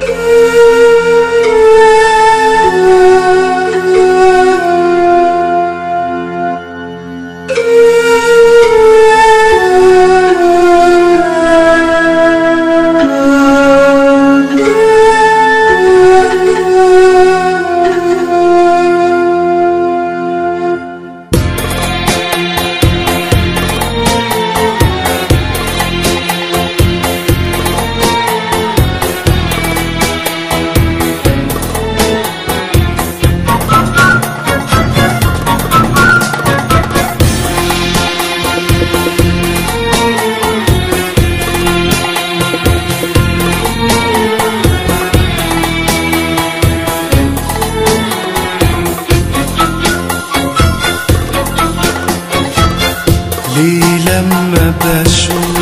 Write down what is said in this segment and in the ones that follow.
ليه لما بشوفك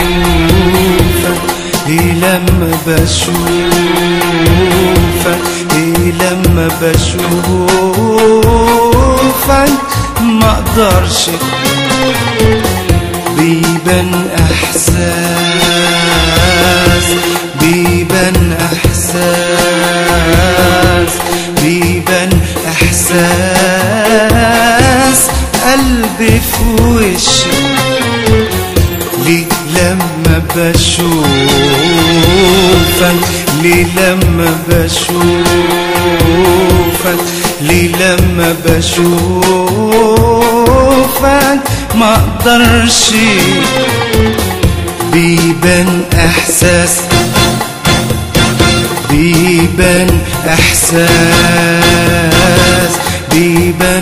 ليه لما بشوفك ليه لما بشوفك ما اقدرش بيبان احساس بيبان احساس بيبان احساس قلبي في وشي ليه لما بشوفك ليه لما بشوفك ليه لما بشوفك ما اقدرش بيبان احساس بيبان احساس بيبان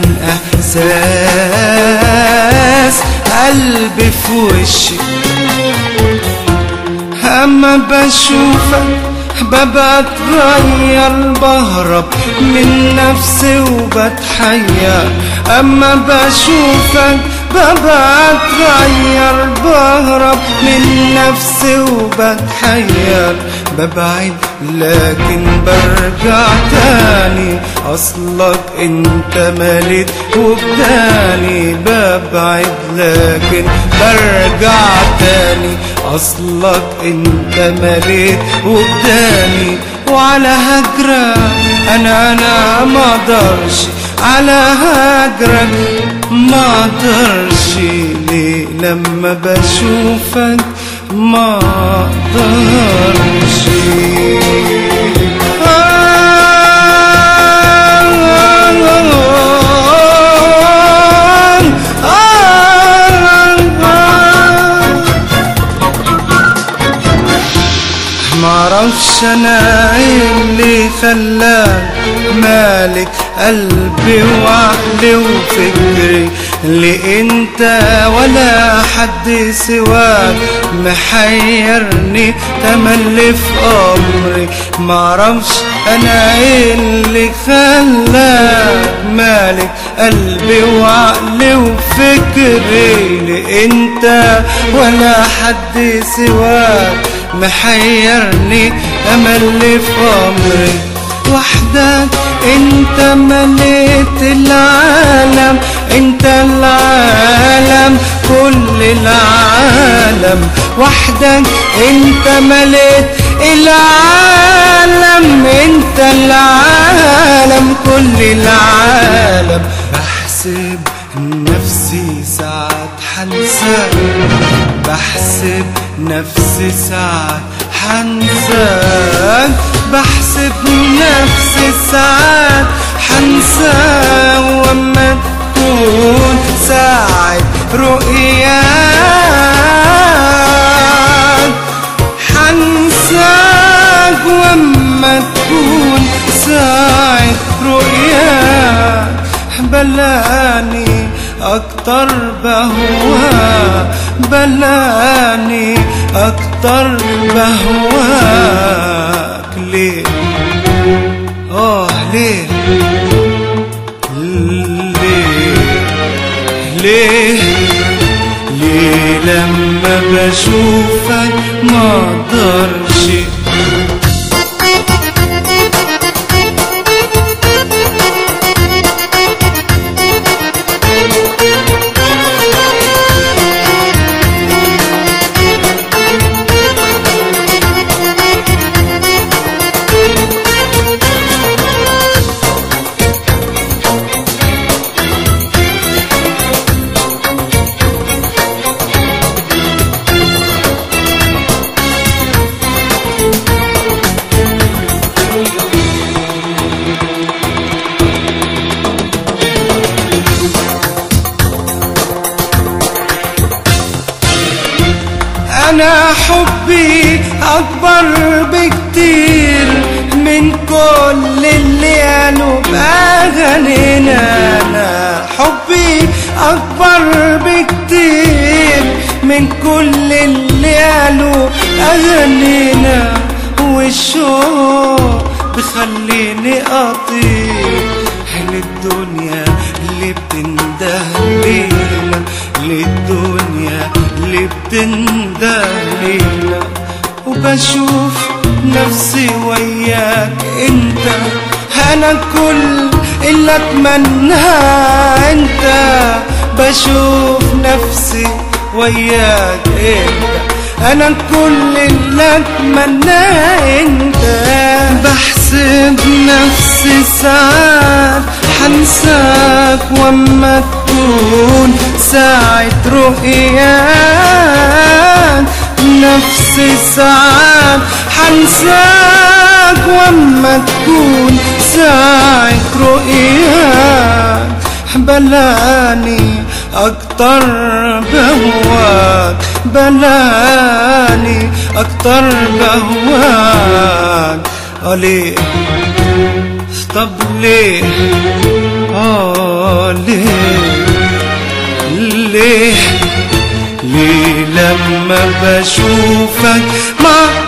احساس قلبي في وشي اما بشوفك ببقى اتغير بهرب من نفسي وبتحير اما بشوفك ببقى اتغير بهرب من نفسي وبتحير ببعد لكن برجع تاني اصلك انت مليت وبداني ببعد لكن برجع تاني اصلك انت مليت وبداني وعلى هجرك انا انا ما اقدرش على هجرك ما اقدرش ليه لما بشوفك ما اقدرش معرفش انا ايه اللي خلاك مالك قلبي وعقلي وفكري اللي انت ولا حد سواك محيرني تملي في امري معرفش انا ايه اللي خلاك مالك قلبي وعقلي وفكري اللي انت ولا حد سواك محيرني تملي في امري وحدك انت مليت العالم انت العالم كل العالم وحدك انت مليت العالم انت العالم كل العالم بحسب نفسي ساعات حنساك بحسب نفسي ساعات حنساك بحسب نفسي ساعات حنساك وما تكون ساعة رؤياك حنساك وما تكون ساعة رؤياك بلاني أكتر بهواك بلاني أكتر بهواك ليه آه ليه ليه ليه ليه لما بشوفك ما اقدرش انا حبي اكبر بكتير من كل اللي قالوا باغانينا انا حبي اكبر بكتير من كل اللي قالوا اغانينا والشوق بخليني اطير للدنيا اللي بتنده لينا للدنيا اللي بتنده لينا وبشوف نفسي وياك انت انا كل اللي اتمناه انت بشوف نفسي وياك انت انا كل اللي اتمناه انت بحسب نفسي ساعات حنساك وما تكون ساعة رؤياك نفسي ساعات حنساك وما تكون ساعة رؤياك بلاني اكتر بهواك بلاني اكتر بهواك اه ليه طب ليه اه ليه ليه ليه لما بشوفك ما